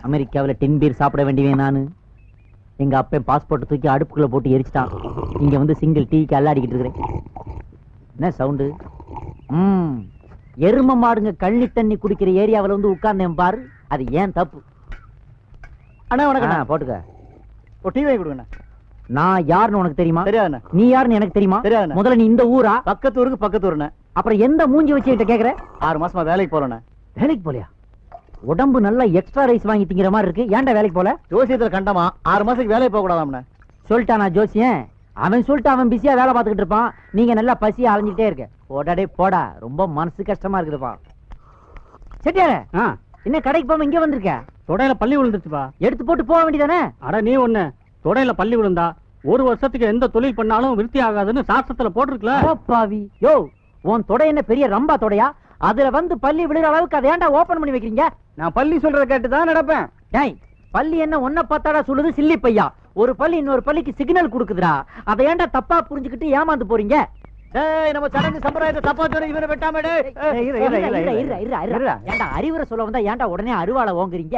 அமெரிக்காவுல ten beer சாப்பிட வேண்டியவன் நானு எங்க அப்பன் பாஸ்போர்ட் தூக்கி அடுப்புக்குள்ள போட்டு எரிச்சிட்டான் இங்க வந்து சிங்கிள் டீக்கு அல்லாடிக்கிட்டு இருக்கிறேன் என்ன சவுண்டு ம் எரும மாடுங்க கழனி தண்ணி குடிக்கிற ஏரியாவுல வந்து உட்கார்ந்தேன் பாரு அது ஏன் தப்பு அண்ணா ஆ, வணக்கம் போட்டுக்க ஒரு டீ வாங்கி கொடுங்கண்ணா நான் யாருன்னு உனக்கு தெரியுமா தெரியாதுண்ணா நீ யாருன்னு எனக்கு தெரியுமா தெரியாதுண்ணே. முதல்ல நீ இந்த ஊரா பக்கத்து ஊருக்கு பக்கத்து ஊருண்ணே அப்புறம் எந்த மூஞ்சி வச்சு என்கிட்ட கேக்குற ஆறு மாசமா வேலைக்கு போறேண்ணே வேலைக்கு போலியா உடம்பு நல்லா எக்ஸ்ட்ரா ரைஸ் வாங்கி திங்கிற மாதிரி இருக்கு ஏன்டா வேலைக்கு போல ஜோசியத்துல கண்டமா ஆறு மாசத்துக்கு வேலைக்கு போக கூடாதாம்ண்ணே சொல்லிட்டானா ஜோசியன் அவன் சொல்லிட்டு அவன் பிஸியா வேலை பார்த்துக்கிட்டு இருப்பான் நீங்க நல்லா பசியா அலைஞ்சிட்டே இருக்க போடாடே போடா ரொம்ப மனசு கஷ்டமா இருக்குதுப்பா செட்டியார என்ன கடைக்கு போகாம இங்க வந்திருக்க தொடையில பள்ளி விழுந்துச்சுப்பா எடுத்து போட்டு போக வேண்டியதானே அட நீ ஒண்ணு தொடையில பள்ளி விழுந்தா ஒரு வருஷத்துக்கு எந்த தொழில் பண்ணாலும் விருத்தி ஆகாதுன்னு சாஸ்திரத்துல போட்டிருக்கல பாவி யோ உன் தொடை என்ன பெரிய ரம்பா தொடையா அதுல வந்து பள்ளி விழுற அளவுக்கு அதை ஏன்டா ஓபன் பண்ணி வைக்கிறீங்க நான் பள்ளி சொல்றத கேட்டு தான் நடப்பேன் டேய் பள்ளி என்ன ஒன்ன பார்த்தாடா சொல்லுது சில்லி பையா ஒரு பள்ளி இன்னொரு பள்ளிக்கு சிக்னல் கொடுக்குதுடா அதை ஏன்டா தப்பா புரிஞ்சுக்கிட்டு ஏமாந்து போறீங்க டேய் நம்ம சடங்கு சம்பிரதாயத்தை தப்பா சொன்ன இவனை வெட்டாம டேய் ஏய், இருடா, இருடா, இருடா, இருடா, இருடா. ஏன்டா அறிவுரை சொல்ல வந்தா ஏன்டா உடனே அருவாளை ஓங்குறீங்க